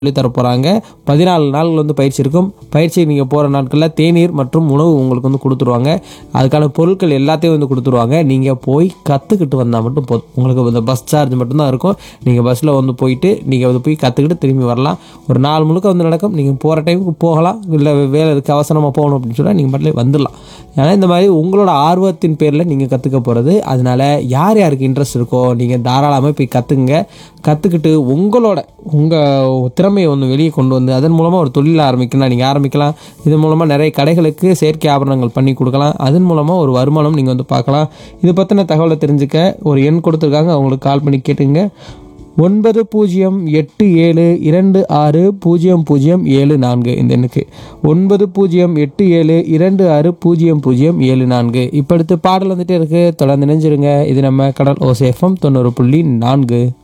சொல்லி தர போகிறாங்க பதினாலு நாள் வந்து பயிற்சி இருக்கும் பயிற்சி நீங்கள் போகிற நாட்களில் தேநீர் மற்றும் உணவு உங்களுக்கு வந்து கொடுத்துருவாங்க அதுக்கான பொருட்கள் எல்லாத்தையும் வந்து கொடுத்துருவாங்க நீங்கள் போய் கற்றுக்கிட்டு வந்தால் மட்டும் போதும் உங்களுக்கு இந்த பஸ் சார்ஜ் மட்டும்தான் இருக்கும் நீங்கள் பஸ்ஸில் வந்து போயிட்டு நீங்கள் வந்து போய் கற்றுக்கிட்டு திரும்பி வரலாம் ஒரு நாள் முழுக்க வந்து நடக்கும் நீங்கள் போகிற டைமுக்கு போகலாம் இல்லை வேலை இருக்குது அவசரமாக போகணும் அப்படின்னு சொன்னால் நீங்கள் மட்டும் வந்துடலாம் ஏன்னா இந்த மாதிரி உங்களோட ஆர்வத்தின் பேரில் நீங்கள் கற்றுக்க போகிறது அதனால யார் யாருக்கு இன்ட்ரெஸ்ட் இருக்கோ நீங்கள் தாராளமாக போய் கற்றுக்குங்க கற்றுக்கிட்டு உங்களோட உங்கள் திறமையை ஒன்று வெளியே கொண்டு வந்து அதன் மூலமாக ஒரு தொழில் ஆரம்பிக்கலாம் நீங்கள் ஆரம்பிக்கலாம் இதன் மூலமாக நிறைய கடைகளுக்கு செயற்கை ஆபரணங்கள் பண்ணி கொடுக்கலாம் அதன் மூலமாக ஒரு வருமானம் நீங்கள் வந்து பார்க்கலாம் இது பற்றின தகவலை தெரிஞ்சுக்க ஒரு எண் கொடுத்துருக்காங்க அவங்களுக்கு கால் பண்ணி கேட்டுங்க ஒன்பது பூஜ்ஜியம் எட்டு ஏழு இரண்டு ஆறு பூஜ்ஜியம் பூஜ்ஜியம் ஏழு நான்கு இந்த எண்ணுக்கு ஒன்பது பூஜ்ஜியம் எட்டு ஏழு இரண்டு ஆறு பூஜ்ஜியம் பூஜ்ஜியம் ஏழு நான்கு இப்போ அடுத்து பாடல் வந்துட்டே இருக்கு தொடர்ந்து நினைஞ்சிருங்க இது நம்ம கடல் ஓசேஃபம் தொண்ணூறு புள்ளி நான்கு